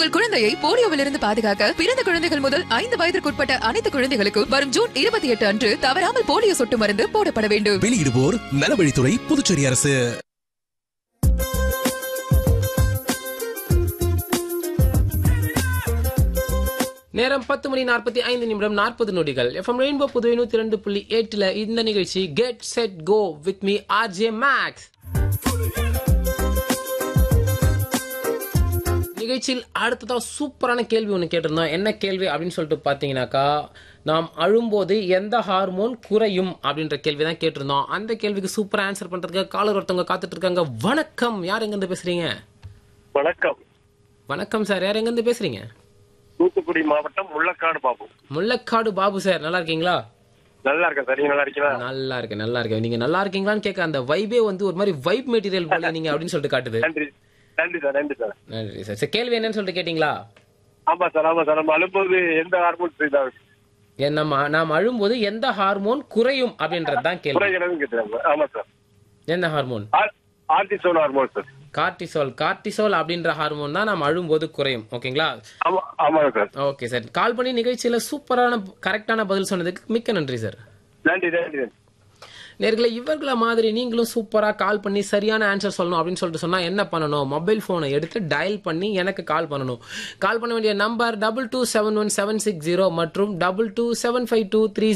உங்கள் குழந்தையை போலியோவிலிருந்து பாதுகாக்க பிறந்த குழந்தைகள் முதல் ஐந்து வயதிற்குட்பட்ட அனைத்து குழந்தைகளுக்கும் வரும் ஜூன் இருபத்தி எட்டு அன்று தவறாமல் போலியோ சொட்டு மருந்து போடப்பட வேண்டும் வெளியிடுவோர் நலவழித்துறை புதுச்சேரி அரசு நேரம் பத்து மணி நாற்பத்தி ஐந்து நிமிடம் நாற்பது நொடிகள் எஃப்எம் ரெயின்போ புதுவை நூத்தி ரெண்டு புள்ளி எட்டுல இந்த நிகழ்ச்சி get set go with me RJ Max நிகழ்ச்சியில் அடுத்ததா சூப்பரான கேள்வி ஒன்று கேட்டிருந்தோம் என்ன கேள்வி அப்படின்னு சொல்லிட்டு பார்த்தீங்கன்னாக்கா நாம் அழும்போது எந்த ஹார்மோன் குறையும் அப்படின்ற கேள்வி தான் கேட்டிருந்தோம் அந்த கேள்விக்கு சூப்பராக ஆன்சர் பண்றதுக்கு காலர் ஒருத்தவங்க காத்துட்டு இருக்காங்க வணக்கம் யார் எங்கேருந்து பேசுறீங்க வணக்கம் வணக்கம் சார் யார் எங்கேருந்து பேசுறீங்க தூத்துக்குடி மாவட்டம் முள்ளக்காடு பாபு முள்ளக்காடு பாபு சார் நல்லா இருக்கீங்களா நல்லா இருக்கேன் சார் நீங்க நல்லா இருக்கீங்களா நல்லா இருக்கேன் நல்லா இருக்கேன் நீங்க நல்லா இருக்கீங்களான்னு கேட்க அந்த வைபே வந்து ஒரு மாதிரி வைப் மெட்டீரியல் போல நீங்க அப்படின்னு சொல்லிட்டு காட்டுது நன்றி நன்றி சார் நன்றி சார் நன்றி சார் சரி கேள்வி என்னன்னு சொல்லிட்டு கேட்டீங்களா ஆமா சார் ஆமா சார் நம்ம அழும்போது எந்த ஹார்மோன் இதாகுது என் நம்ம நாம் அழும்போது எந்த ஹார்மோன் குறையும் அப்படின்றது தான் கேள்வி குறைகிறதுன்னு கேட்கிறாங்க ஆமா சார் எந்த hormone cortisone hormone sir cortisol cortisol அப்படின்ற ஹார்மோன் தான் நாம் அழும்போது குறையும் ஓகேங்களா ஆமா ஆமாங்க சார் ஓகே சார் கால் பண்ணி நிகழ்ச்சியில சூப்பரான கரெக்டான பதில் சொன்னதுக்கு மிக்க நன்றி சார் நன்றி நன்றி நன்றி நேர்களை இவர்களை மாதிரி நீங்களும் சூப்பரா கால் பண்ணி சரியான ஆன்சர் சொல்லணும் அப்படின்னு சொல்லிட்டு சொன்னா என்ன பண்ணணும் மொபைல் போனை எடுத்து டயல் பண்ணி எனக்கு கால் பண்ணணும் கால் பண்ண வேண்டிய number double two seven one seven six zero மற்றும் double two seven five two three